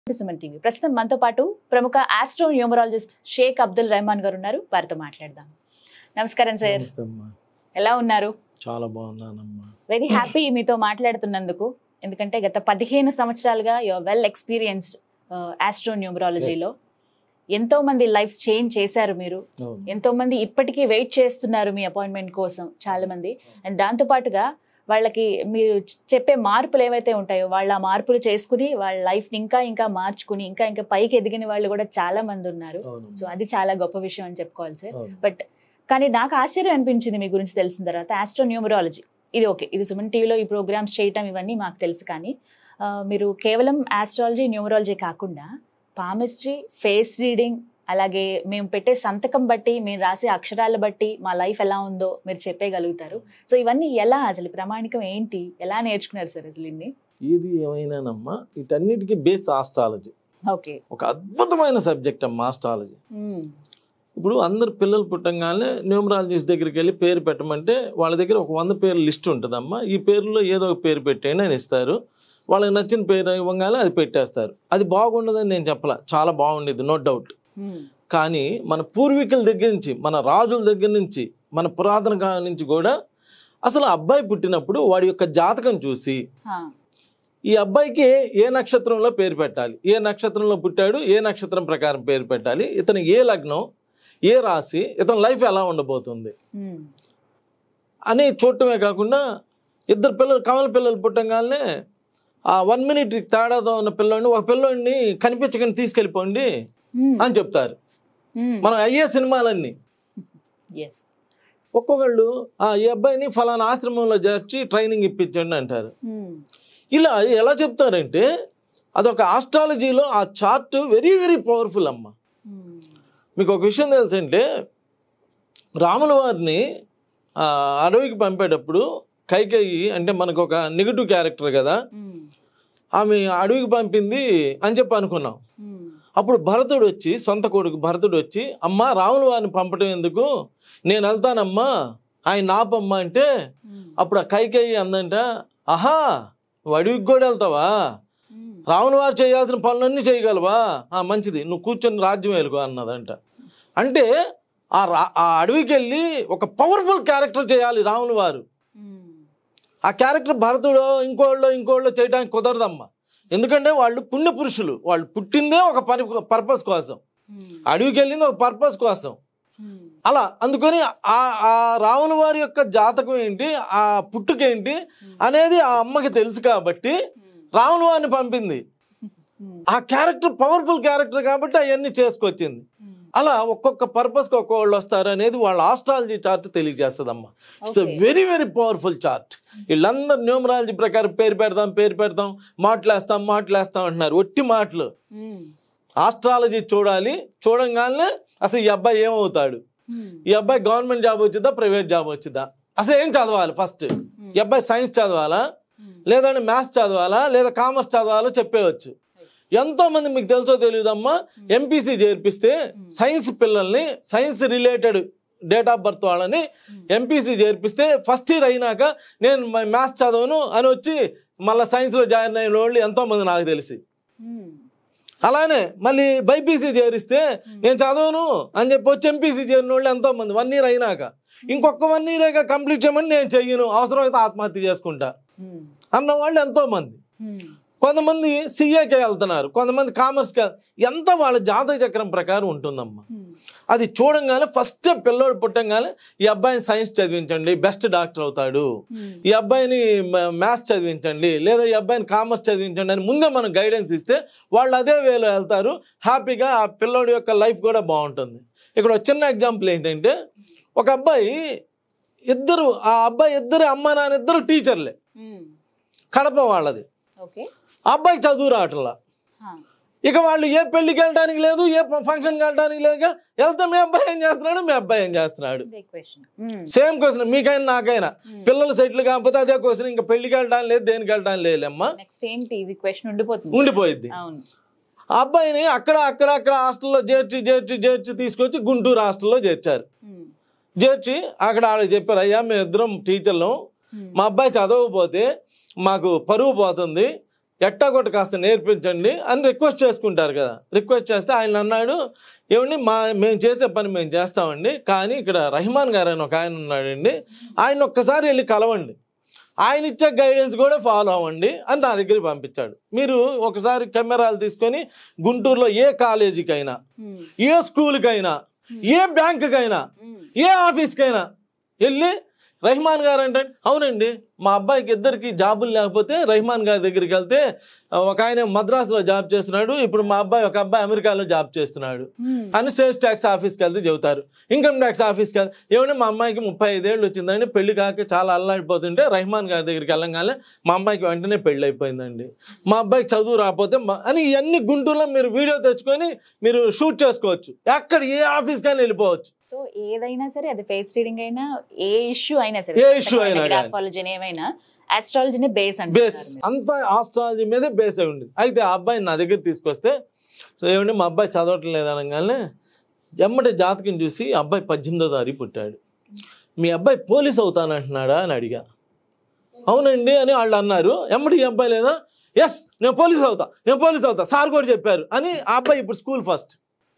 Suman TV ప్రస్తుతం మనతో పాటు ప్రముఖ ఆస్ట్రో న్యూమరాలజిస్ట్ షేక్ అబ్దుల్ రెహమాన్ గారు ఉన్నారు వారితో మాట్లాడదాం నమస్కారం సార్ నమస్తే అమ్మా ఎలా ఉన్నారు చాలా బాగున్నానమ్మా వెరీ హ్యాపీ మీతో మాట్లాడుతున్నందుకు ఎందుకంటే గత పదిహేను సంవత్సరాలుగా యువర్ వెల్ ఎక్స్పీరియన్స్డ్ ఆస్ట్రో న్యూమరాలజీలో ఎంతో మంది లైఫ్ చేంజ్ చేశారు మీరు అవును ఎంతో మంది ఇప్పటికీ వెయిట్ చేస్తున్నారు మీ అపాయింట్మెంట్ కోసం చాలా మంది అండ్ దాంతో పాటుగా వాళ్ళకి మీరు చెప్పే మార్పులు ఏవైతే ఉంటాయో వాళ్ళ ఆ మార్పులు చేసుకుని వాళ్ళ లైఫ్ ఇంకా ఇంకా మార్చుకుని ఇంకా ఇంకా పైకి ఎదిగిన వాళ్ళు కూడా చాలా మంది ఉన్నారు అవును సో అది చాలా గొప్ప విషయం అని చెప్పుకోవాలి సార్ అవును బట్ కానీ నాకు ఆశ్చర్యం అనిపించింది మీ గురించి తెలిసిన తర్వాత ఆస్ట్రో న్యూమరాలజీ ఇది ఓకే ఇది సుమన్ టీవీలో ఈ ప్రోగ్రామ్స్ చేయటం ఇవన్నీ మాకు తెలుసు కానీ ఆ, మీరు కేవలం ఆస్ట్రాలజీ న్యూమరాలజీ కాకుండా పామిస్ట్రీ ఫేస్ రీడింగ్ అలాగే మేము పెట్టే సంతకం బట్టి మేము రాసే అక్షరాల బట్టి మా లైఫ్ ఎలా ఉందో మీరు చెప్పేయగలుగుతారు సో ఇవన్నీ ఎలా అసలు ప్రామాణికం ఏంటి ఎలా నేర్చుకున్నారు సార్ అసలు ఇన్ని ఇది ఏమైనానమ్మా వీటన్నిటికీ బేస్ ఆస్ట్రాలజీ ఓకే ఒక అద్భుతమైన సబ్జెక్ట్ అమ్మా ఆస్ట్రాలజీ ఇప్పుడు అందరు పిల్లలు పుట్టంగానే న్యూమరాలజిస్ట్ దగ్గరికి వెళ్ళి పేరు పెట్టమంటే వాళ్ళ దగ్గర ఒక వంద పేర్ల లిస్ట్ ఉంటుందమ్మా ఈ పేరులో ఏదో ఒక పేరు పెట్టేయండి అని ఇస్తారు వాళ్ళకి నచ్చిన పేరు ఇవ్వగానే అది పెట్టేస్తారు అది బాగుండదని నేను చెప్పలా చాలా బాగుండేది నో డౌట్ కానీ మన పూర్వీకుల దగ్గర నుంచి మన రాజుల దగ్గర నుంచి మన పురాతన కాలం నుంచి కూడా అసలు అబ్బాయి పుట్టినప్పుడు వాడి యొక్క జాతకం చూసి ఈ అబ్బాయికి ఏ నక్షత్రంలో పేరు పెట్టాలి ఏ నక్షత్రంలో పుట్టాడు ఏ నక్షత్రం ప్రకారం పేరు పెట్టాలి ఇతను ఏ లగ్నం ఏ రాశి ఇతని లైఫ్ ఎలా ఉండబోతుంది అని చూడటమే కాకుండా ఇద్దరు పిల్లలు కమల పిల్లలు పుట్టంగానే ఆ వన్ మినిట్ తేడాతో ఉన్న పిల్లోడిని ఒక పిల్లోడిని కనిపించకుండా తీసుకెళ్ళిపోండి అని చెప్తారు మనం అయ్యే సినిమాలన్నీ ఎస్ ఒక్కొక్కళ్ళు "ఆ, ఈ అబ్బాయిని ఫలానా ఆశ్రమంలో చేర్చి ట్రైనింగ్ ఇప్పించండి అంటారు ఇలా ఎలా చెప్తారంటే అదొక ఆస్ట్రాలజీలో ఆ చార్ట్ వెరీ వెరీ పవర్ఫుల్ అమ్మ మీకు ఒక విషయం తెలుసంటే రాముల వారిని ఆ, అడవికి పంపేటప్పుడు కైకేయి అంటే మనకు ఒక నెగిటివ్ క్యారెక్టర్ కదా ఆమె అడవికి పంపింది అని చెప్పి అనుకున్నాం అప్పుడు భరతుడు వచ్చి సొంత కొడుకు భరతుడు వచ్చి అమ్మా రాముల వారిని పంపటం ఎందుకు నేను వెళ్తానమ్మా ఆయన నాపమ్మా అంటే అప్పుడు ఆ కైకేయి అందంట ఆహా నువ్వు అడవికి కూడా వెళ్తావా రాముల వారు చేయాల్సిన పనులన్నీ చేయగలవా ఆ, మంచిది నువ్వు కూర్చొని రాజ్యం వేలుకో అన్నదంట అంటే ఆ రా ఆ అడవికి వెళ్ళి ఒక పవర్ఫుల్ క్యారెక్టర్ చేయాలి రాముల వారు ఆ క్యారెక్టర్ భరతుడో ఇంకోళ్ళో ఇంకోళ్ళో చేయడానికి కుదరదమ్మా ఎందుకంటే వాళ్ళు పుణ్యపురుషులు వాళ్ళు పుట్టిందే ఒక పని పర్పస్ కోసం అడవికి వెళ్ళింది ఒక పర్పస్ కోసం అలా అందుకని ఆ ఆ రాముల వారి యొక్క జాతకం ఏంటి ఆ పుట్టుకేంటి అనేది ఆ అమ్మకి తెలుసు కాబట్టి రాముల వారిని పంపింది ఆ క్యారెక్టర్ పవర్ఫుల్ క్యారెక్టర్ కాబట్టి అవన్నీ చేసుకొచ్చింది అలా ఒక్కొక్క పర్పస్కి ఒక్కొక్కళ్ళు వస్తారు అనేది వాళ్ళ ఆస్ట్రాలజీ చార్ట్ తెలియజేస్తుందమ్మా it's Okay. Very very powerful chart వీళ్ళందరూ న్యూమరాలజీ ప్రకారం పేరు పెడతాం పేరు పెడతాం మాటలేస్తాం మాటలేస్తాం అంటున్నారు ఒట్టి మాటలు ఆస్ట్రాలజీ చూడాలి చూడంగానే అసలు ఈ అబ్బాయి ఏమవుతాడు ఈ అబ్బాయి గవర్నమెంట్ జాబ్ వచ్చిద్దా ప్రైవేట్ జాబ్ వచ్చిద్దా అసలు ఏం చదవాలి ఫస్ట్ ఈ అబ్బాయి సైన్స్ చదవాలా లేదంటే మ్యాథ్స్ చదవాలా లేదా కామర్స్ చదవాలో చెప్పేవచ్చు ఎంతో మంది మీకు తెలుసో తెలియదమ్మా ఎంపీసీ చేర్పిస్తే సైన్స్ పిల్లల్ని science related date of birth వాళ్ళని ఎంపీసీ చేర్పిస్తే ఫస్ట్ ఇయర్ అయినాక నేను మ్యాథ్స్ చదవను అని వచ్చి మళ్ళీ సైన్స్లో జాయిన్ అయిన వాళ్ళు ఎంతో మంది నాకు తెలిసి అలానే మళ్ళీ బైపీసీ చేరిస్తే నేను చదవను అని చెప్పి వచ్చి ఎంపీసీ చేరిన వాళ్ళు ఎంతో మంది వన్ ఇయర్ అయినాక ఇంకొక వన్ ఇయర్ కంప్లీట్ చేయమని నేను చెయ్యను అవసరమైతే ఆత్మహత్య చేసుకుంటా అన్న వాళ్ళు ఎంతో మంది కొంతమంది సిఏకే వెళ్తున్నారు కొంతమంది కామర్స్కి ఎంత వాళ్ళ జాతక చక్రం ప్రకారం ఉంటుందమ్మా అది చూడంగానే ఫస్ట్ పిల్లోడు పుట్టంగానే ఈ అబ్బాయిని సైన్స్ చదివించండి బెస్ట్ డాక్టర్ అవుతాడు ఈ అబ్బాయిని మ్యాథ్స్ చదివించండి లేదా ఈ అబ్బాయిని కామర్స్ చదివించండి అని ముందే మనం గైడెన్స్ ఇస్తే వాళ్ళు అదే వేలో వెళ్తారు హ్యాపీగా ఆ పిల్లోడి యొక్క లైఫ్ కూడా బాగుంటుంది ఇక్కడ ఒక చిన్న ఎగ్జాంపుల్ ఏంటంటే ఒక అబ్బాయి ఇద్దరు ఆ అబ్బాయి ఇద్దరు అమ్మ నాన్న ఇద్దరు టీచర్లే కడప వాళ్ళది ఓకే ఆ అబ్బాయికి చదువు రావట్లా ఇక వాళ్ళు ఏ పెళ్లికి వెళ్ళడానికి లేదు ఏ ఫంక్షన్కి వెళ్ళడానికి లేక వెళ్తే మీ అబ్బాయి ఏం చేస్తున్నాడు మీ అబ్బాయి ఏం చేస్తున్నాడు సేమ్ క్వశ్చన్ మీకైనా నాకైనా పిల్లలు సెటిల్ కాకపోతే అదే క్వశ్చన్ ఇంకా పెళ్లికి వెళ్ళడానికి లేదు దేనికి వెళ్ళడానికి లేదమ్మా నెక్స్ట్ ఏంటి ఇది క్వశ్చన్ ఉండిపోతుంది ఉండిపోయింది అవును ఆ అబ్బాయిని అక్కడ అక్కడ అక్కడ హాస్టల్లో చేర్చి చేర్చి చేర్చి తీసుకొచ్చి గుంటూరు హాస్టల్లో చేర్చారు చేర్చి అక్కడ వాళ్ళకి చెప్పారు అయ్యా మేము ఇద్దరం టీచర్లు మా అబ్బాయి చదవకపోతే మాకు పరువు పోతుంది ఎట్టా కొట్ట కాస్త నేర్పించండి అని రిక్వెస్ట్ చేసుకుంటారు కదా రిక్వెస్ట్ చేస్తే ఆయన అన్నాడు ఏమండి మా మేము చేసే పని మేము చేస్తామండి కానీ ఇక్కడ రహమాన్ గారు అని ఒక ఆయన ఉన్నాడండి ఆయన ఒక్కసారి వెళ్ళి కలవండి ఆయన ఇచ్చే గైడెన్స్ కూడా ఫాలో అవ్వండి అని నా దగ్గరికి పంపించాడు మీరు ఒకసారి కెమెరాలు తీసుకొని గుంటూరులో ఏ కాలేజీకైనా ఏ స్కూల్కైనా ఏ బ్యాంకుకైనా ఏ ఆఫీస్కైనా వెళ్ళి రహమాన్ గారు అంటే అవునండి మా అబ్బాయికి ఇద్దరికి జాబులు లేకపోతే రహమాన్ గారి దగ్గరికి వెళ్తే ఆ, ఒక ఆయన మద్రాసులో జాబ్ చేస్తున్నాడు ఇప్పుడు మా అబ్బాయి ఒక అబ్బాయి అమెరికాలో జాబ్ చేస్తున్నాడు అని సేల్స్ ట్యాక్స్ ఆఫీస్కి వెళ్తే చెబుతారు ఇన్కమ్ ట్యాక్స్ ఆఫీస్కి వెళ్తే ఏమంటే మా అమ్మాయికి ముప్పై ఐదేళ్ళు వచ్చిందండి పెళ్లి కాక చాలా అల్లాడిపోతుంటే రహమాన్ గారి దగ్గరికి వెళ్ళంగానే మా అమ్మాయికి వెంటనే పెళ్లి అయిపోయిందండి మా అబ్బాయికి చదువు రాకపోతే మా- అని ఇవన్నీ గుంటూరులో మీరు వీడియో తెచ్చుకొని మీరు షూట్ చేసుకోవచ్చు ఎక్కడ ఏ ఆఫీస్కైనా వెళ్ళిపోవచ్చు సో ఏదైనా సరే అది ఫేస్ రీడింగ్ అయినా ఏ ఇష్యూ అయినా సరే ఏ issue అయినా కానీ. గ్రాఫాలజీ ఏమైనా ఆస్ట్రాలజీనే బేస్ బేస్ అంటే అంతా ఆస్ట్రాలజీ మీదే బేస్ అయి ఉండేది అయితే ఆ అబ్బాయిని నా దగ్గర తీసుకొస్తే సో ఏమంటే మా అబ్బాయి చదవటం లేదు అనగానే ఎమ్మటి జాతకం చూసి ఆ అబ్బాయి పద్దెనిమిదో తారీఖు పుట్టాడు మీ అబ్బాయి పోలీస్ అవుతానంటున్నాడా అని అడిగా అవునండి అని వాళ్ళు అన్నారు ఎమ్మటి ఈ అబ్బాయి లేదా ఎస్ నేను పోలీస్ అవుతా నేను పోలీస్ అవుతా సార్ కూడా చెప్పారు అని ఆ అబ్బాయి ఇప్పుడు స్కూల్ ఫస్ట్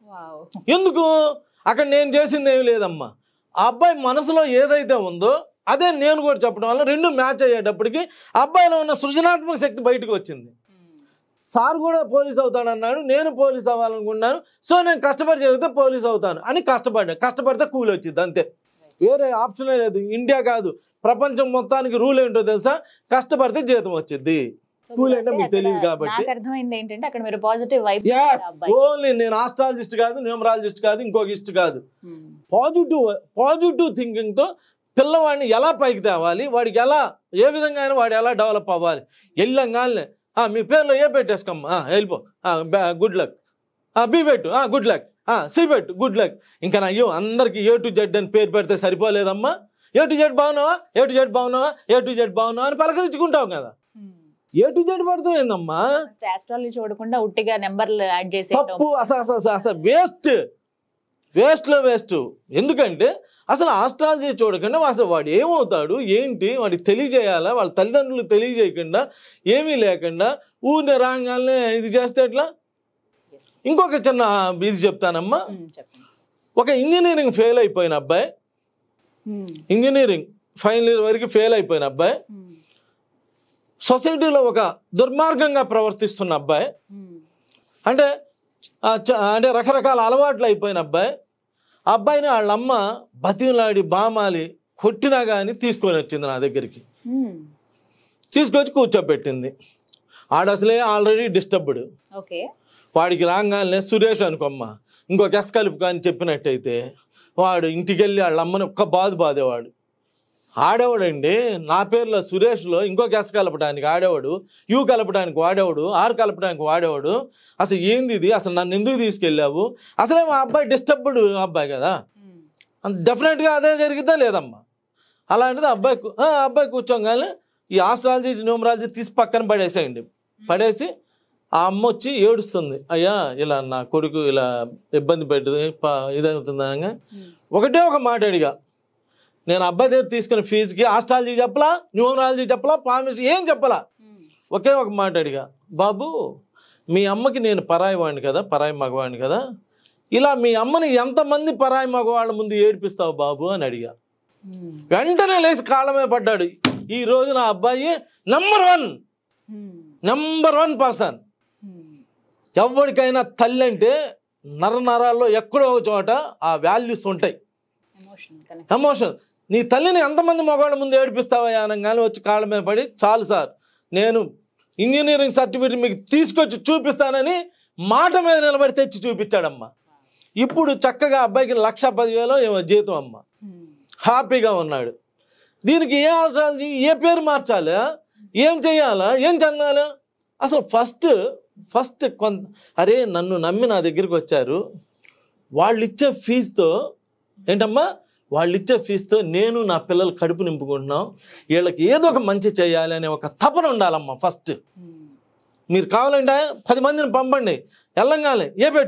ఎందుకు అక్కడ నేను చేసింది ఏమి లేదమ్మా ఆ అబ్బాయి మనసులో ఏదైతే ఉందో అదే నేను కూడా చెప్పడం వల్ల రెండు మ్యాచ్ అయ్యేటప్పటికి ఆ అబ్బాయిలో ఉన్న సృజనాత్మక శక్తి బయటకు వచ్చింది సార్ కూడా పోలీస్ అవుతాడన్నాడు నేను పోలీస్ అవ్వాలనుకున్నాను సో నేను కష్టపడి చదివితే పోలీస్ అవుతాను అని కష్టపడ్డా కష్టపడితే కూలి వచ్చింది అంతే వేరే ఆప్షనే లేదు ఇండియా కాదు ప్రపంచం మొత్తానికి రూల్ ఏంటో తెలుసా కష్టపడితే జీతం వచ్చింది School అంటే మీకు తెలియదు కాబట్టి. నాకు అర్థమైంది ఏంటంటే అక్కడ మీరు పాజిటివ్ వైబ్ ఓన్లీ నేను ఆస్ట్రాలజిస్ట్ కాదు న్యూమరాలజిస్ట్ కాదు ఇంకొక ఇస్ట్ కాదు పాజిటివ్ పాజిటివ్ థింకింగ్తో పిల్లవాడిని ఎలా పైకి తేవాలి వాడికి ఎలా ఏ విధంగా అయినా వాడు ఎలా డెవలప్ అవ్వాలి వెళ్ళంగానే "ఆ, మీ పేరులో ఏ పెట్టేసుకోమ్మా ఆ, వెళ్ళిపో గుడ్ లక్ బి పెట్టు గుడ్ లక్ సి పెట్టు గుడ్ లక్ ఇంకా నా అయ్యో అందరికి ఏ టు జెడ్ అని పేరు పెడితే సరిపోలేదమ్మా ఏ టు జెడ్ బాగున్నావా ఏ టు జెడ్ బాగున్నావా ఏ టు జెడ్ బాగున్నావా అని పలకరించుకుంటావు కదా ఏ టు జెడ్ పడుతుందేందమ్మా ఆస్ట్రాలజీ చూడకుండా ఉట్టిగా నెంబర్లు యాడ్ చేసి తప్పు అసలు అసలు అసలు అసలు వేస్ట్ వేస్ట్లో వేస్ట్ ఎందుకంటే అసలు ఆస్ట్రాలజీ చూడకుండా అసలు వాడు ఏమవుతాడు ఏంటి వాడికి తెలియజేయాలా వాళ్ళ తల్లిదండ్రులు తెలియజేయకుండా ఏమీ లేకుండా ఊరిని రాగానే ఇది చేస్తే ఎట్లా ఇంకొక చిన్న ఇది చెప్తానమ్మా చెప్పండి ఒక ఇంజనీరింగ్ ఫెయిల్ అయిపోయిన అబ్బాయి ఇంజనీరింగ్ ఫైనల్ ఇయర్ వరకు ఫెయిల్ అయిపోయిన అబ్బాయి సొసైటీలో ఒక దుర్మార్గంగా ప్రవర్తిస్తున్న అబ్బాయి అంటే ఆ చ- అంటే రకరకాల అలవాట్లు అయిపోయిన అబ్బాయి ఆ అబ్బాయిని వాళ్ళ అమ్మ బతిలాడి బామాలి కొట్టినా కానీ తీసుకొని వచ్చింది నా దగ్గరికి తీసుకొచ్చి కూర్చోబెట్టింది ఆడ అసలే ఆల్రెడీ డిస్టర్బ్డ్ ఓకే వాడికి రాగానే సురేష్ అనుకోమ్మ ఇంకొక ఎస్ కలుపు కానీ చెప్పినట్టయితే వాడు ఇంటికి వెళ్ళి వాళ్ళ అమ్మని ఒక్క బాధ బాధేవాడు ఆడేవాడండి నా పేరులో సురేష్లో ఇంకొక ఎస్ కలపడానికి ఆడేవాడు యూ కలపడానికి వాడేవాడు ఆర్ కలపడానికి వాడేవాడు అసలు ఏంది ఇది అసలు నన్ను ఎందుకు తీసుకెళ్ళావు అసలే మా అబ్బాయి డిస్టర్బ్డ్ అబ్బాయి కదా డెఫినెట్గా అదే జరిగిద్దా లేదమ్మా అలాంటిది అబ్బాయి కూ- ఆ, అబ్బాయి కూర్చోగానే ఈ ఆస్ట్రాలజీ న్యూమరాలజీ తీసి పక్కన పడేసేయండి పడేసి ఆ అమ్మ వచ్చి ఏడుస్తుంది అయ్యా ఇలా నా కొడుకు ఇలా ఇబ్బంది పెడుతుంది ప- ఇదవుతుంది అనగా ఒకటే ఒక మాట అడిగా నేను అబ్బాయి దగ్గర తీసుకున్న ఫీజుకి ఆస్ట్రాలజీ చెప్పలా న్యూమరాలజీ చెప్పలా పామిస్ ఏం చెప్పలా ఒకే ఒక మాట అడిగా బాబు మీ అమ్మకి నేను పరాయి వాడిని కదా పరాయి మగవాడిని కదా ఇలా మీ అమ్మని ఎంతమంది పరాయి మగవాళ్ళ ముందు ఏడిపిస్తావు బాబు అని అడిగా వెంటనే లేచి కాళ్ళ మీద పడ్డాడు ఈ రోజు నా అబ్బాయి number one number one person ఎవరికైనా తల్లి అంటే నర నరాల్లో ఎక్కడో ఒక చోట ఆ వాల్యూస్ ఉంటాయి ఎమోషన్ ఎమోషన్ నీ తల్లిని ఎంతమంది మగవాళ్ళ ముందు ఏడిపిస్తావా అనగానే వచ్చి కాళ్ళ మీద పడి చాలు సార్ నేను ఇంజనీరింగ్ సర్టిఫికేట్ మీకు తీసుకొచ్చి చూపిస్తానని మాట మీద నిలబడి తెచ్చి చూపించాడమ్మా ఇప్పుడు చక్కగా అబ్బాయికి లక్ష పదివేలు ఏమో జీతం అమ్మ హ్యాపీగా ఉన్నాడు దీనికి ఏ ఆస్ట్రాలజీ ఏ పేరు మార్చాలా ఏం చేయాలా ఏం చెందాలా అసలు ఫస్ట్ ఫస్ట్ కొంత అరే నన్ను నమ్మి నా దగ్గరికి వచ్చారు వాళ్ళు ఇచ్చే ఫీజుతో ఏంటమ్మా వాళ్ళు ఇచ్చే ఫీజుతో నేను నా పిల్లలు కడుపు నింపుకుంటున్నాం వీళ్ళకి ఏదో ఒక మంచి చేయాలి అనే ఒక తపన ఉండాలమ్మా ఫస్ట్ మీరు కావాలంటే పది మందిని పంపండి వెళ్ళంగానే ఏ పెట్టుకో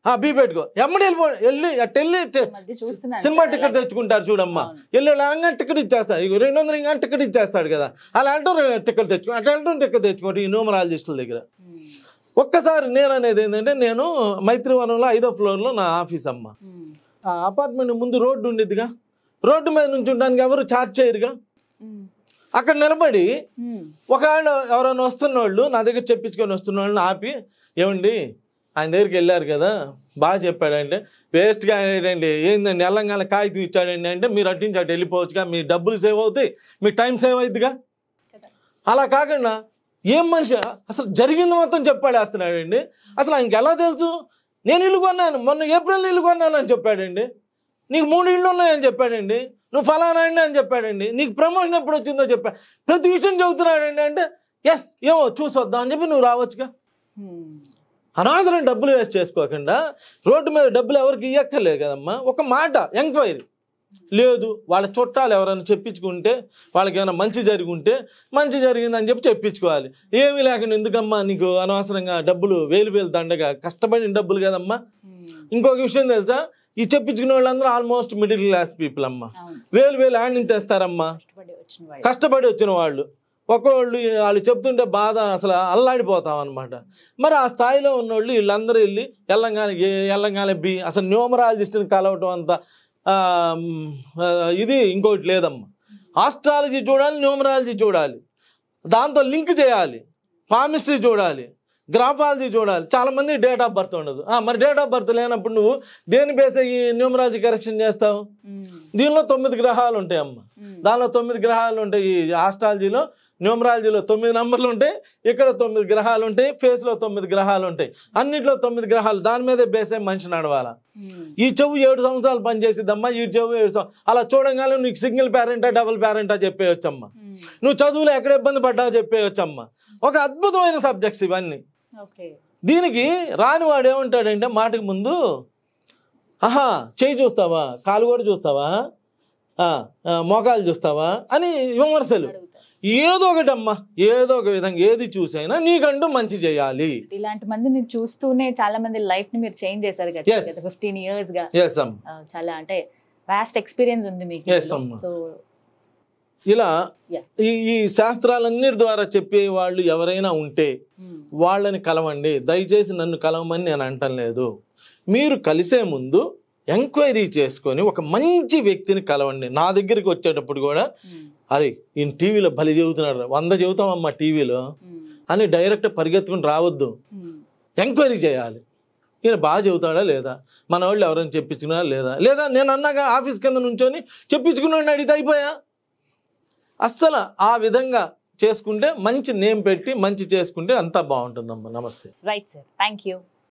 ఆ బీ పెట్టుకో ఎమ్మడి వెళ్ళిపో వెళ్ళి అట్ వెళ్ళి ట- మధ్య చూస్తున్నాను సినిమా సార్ టికెట్ అలాగే. తెచ్చుకుంటారు చూడమ్మా అవును. వెళ్ళి లంగా టికెట్ ఇచ్చేస్తాడు ఇక రెండు వందలు ఇంకా టికెట్ ఇచ్చేస్తాడు కదా అలా అంటూ టికెట్ తెచ్చుకో అట్లా అంటూ టికెట్ తెచ్చుకోండి ఈ న్యూమరాలజిస్టుల దగ్గర ఉమ్, ఒక్కసారి నేను అనేది ఏంటంటే నేను మైత్రివనంలో ఐదో ఫ్లోర్లో నా ఆఫీస్ అమ్మ ఉమ్, ఆ అపార్ట్మెంట్ ముందు రోడ్డు ఉండేదిగా రోడ్డు మీద నుంచి ఉండడానికి ఎవరు చార్జ్ చేయరుగా ఉమ్, అక్కడ నిలబడి ఉమ్, ఒకవేళ ఎవరైనా వస్తున్న వాళ్ళు నా దగ్గర చెప్పించుకొని వస్తున్న వాళ్ళని ఆపి ఏమండి ఆయన దగ్గరికి వెళ్ళారు కదా బాగా చెప్పాడంటే వేస్ట్గా ఏంటండి ఏందండి ఎల్లంగానే కాగితం ఇచ్చాడండి అంటే మీరు అటు నుంచి అటు వెళ్ళిపోవచ్చుగా మీ డబ్బులు సేవ్ అవుతాయి మీ టైం సేవ్ అవుతుందిగా కదా. అలా కాకుండా ఏం మనిషి అసలు జరిగింది మొత్తం చెప్పాడేస్తున్నాడండి అసలు ఆయనకి ఎలా తెలుసు నేను ఇల్లు కొన్నాను మొన్న ఏప్రిల్ ఇల్లు కొన్నాను అని చెప్పాడండి నీకు మూడు ఇళ్ళు ఉన్నాయని చెప్పాడండి నువ్వు ఫలానా అండి అని చెప్పాడండి నీకు ప్రమోషన్ ఎప్పుడు వచ్చిందో చెప్పాడు ప్రతి విషయం చెబుతున్నాడండి అంటే ఎస్ ఏమో చూసొద్దాం అని చెప్పి నువ్వు రావచ్చుగా ఉమ్, అనవసరం డబ్బులు వేస్ట్ చేసుకోకుండా రోడ్డు మీద డబ్బులు ఎవరికి ఇవ్వక్కర్లేదు కదమ్మా ఒక మాట ఎంక్వైరీ లేదు వాళ్ళ చుట్టాలు ఎవరైనా చెప్పించుకుంటే వాళ్ళకి ఏమైనా మంచి జరిగి ఉంటే మంచి జరిగిందని చెప్పి చెప్పించుకోవాలి ఏమీ లేకుండా ఎందుకమ్మా నీకు అనవసరంగా డబ్బులు వేలు వేలు దండగా కష్టపడిన డబ్బులు కదమ్మా ఉమ్, ఇంకొక విషయం తెలుసా ఈ చెప్పించుకునే వాళ్ళందరూ ఆల్మోస్ట్ మిడిల్ క్లాస్ పీపుల్ అమ్మా అవును వేలు వేలు హ్యాండ్ నుంచి తెస్తారమ్మా కష్టపడి వచ్చిన వాళ్ళు కష్టపడి వచ్చిన వాళ్ళు ఒక్కోళ్ళు వాళ్ళు చెప్తుంటే బాధ అసలు అల్లాడిపోతాం అనమాట మరి ఆ స్థాయిలో ఉన్నోళ్ళు వీళ్ళందరూ వెళ్ళి ఎల్లంగానే ఏ ఎల్లంగానే బి అసలు న్యూమరాలజిస్ట్ని కలవటం అంత ఆ, మ్, ఆ, ఇది ఇంకోటి లేదమ్మా ఆస్ట్రాలజీ చూడాలి న్యూమరాలజీ చూడాలి దాంతో లింక్ చేయాలి పామిస్ట్రీ చూడాలి గ్రాఫాలజీ చూడాలి చాలా మంది డేట్ ఆఫ్ బర్త్ ఉండదు ఆ, మరి డేట్ ఆఫ్ బర్త్ లేనప్పుడు నువ్వు దేని బేస్ అయ్యి న్యూమరాలజీ కరెక్షన్ చేస్తావు ఉమ్, దీనిలో తొమ్మిది గ్రహాలు ఉంటాయి అమ్మ ఉమ్, దానిలో తొమ్మిది గ్రహాలు ఉంటాయి ఈ ఆస్ట్రాలజీలో న్యూమరాలజీలో తొమ్మిది నంబర్లు ఉంటాయి ఇక్కడ తొమ్మిది గ్రహాలు ఉంటాయి ఫేస్లో తొమ్మిది గ్రహాలు ఉంటాయి అన్నిట్లో తొమ్మిది గ్రహాలు దాని మీదే బేస్ అయ్యి మనిషి నడవాలా ఉమ్, ఈ చెవు ఏడు సంవత్సరాలు పనిచేసిద్దమ్మా ఈ చెవు ఏడు సంవత్సరాలు అలా చూడంగానే నీకు సింగిల్ పేరెంటా డబుల్ పేరెంటా చెప్పేయొచ్చమ్మా ఉమ్, నువ్వు చదువులో ఎక్కడ ఇబ్బంది పడ్డావో చెప్పేయొచ్చమ్మా ఒక అద్భుతమైన సబ్జెక్ట్స్ ఇవన్నీ ఓకే దీనికి రానివాడు ఏమంటాడంటే మాటకి ముందు ఆహా చేయి చూస్తావా కాలు కూడా చూస్తావా ఆ, ఆ, మోకాలు చూస్తావా అని విమర్శలు అడుగుతారు ఏదో ఒకటి అమ్మా ఏదో ఒక విధంగా ఏది చూసైనా నీకంటూ మంచి చేయాలి ఇలాంటి మందిని చూస్తూనే చాలా మంది లైఫ్ ని మీరు చేంజ్ చేశారు కదా Yes. ఫిఫ్టీన్ ఇయర్స్ గా ఎస్ అమ్మ ఆ, చాలా అంటే వాస్ట్ ఎక్స్పీరియన్స్ ఉంది మీకు Yes, అమ్మా. సో ఇలా Yeah. ఈ ఈ శాస్త్రాలన్నిటి ద్వారా చెప్పే వాళ్ళు ఎవరైనా ఉంటే వాళ్ళని కలవండి దయచేసి నన్ను కలవమని నేను అంటం లేదు మీరు కలిసే ముందు ఎంక్వైరీ చేసుకొని ఒక మంచి వ్యక్తిని కలవండి నా దగ్గరికి వచ్చేటప్పుడు కూడా అరే ఈయన టీవీలో బలి చెబుతున్నాడు వంద చెబుతామమ్మా టీవీలో అని డైరెక్ట్ పరిగెత్తుకుని రావద్దు ఎంక్వైరీ చేయాలి ఈయన బాగా చెబుతాడా లేదా మన వాళ్ళు ఎవరైనా చెప్పించుకున్నారా లేదా లేదా నేను అన్నాగా ఆఫీస్ కింద నుంచొని చెప్పించుకున్నాడు అడిగితే అయిపోయా అస్సలు ఆ విధంగా చేసుకుంటే మంచి నేమ్ పెట్టి మంచి చేసుకుంటే అంతా బాగుంటుందమ్మా నమస్తే రైట్ సార్ థ్యాంక్ యూ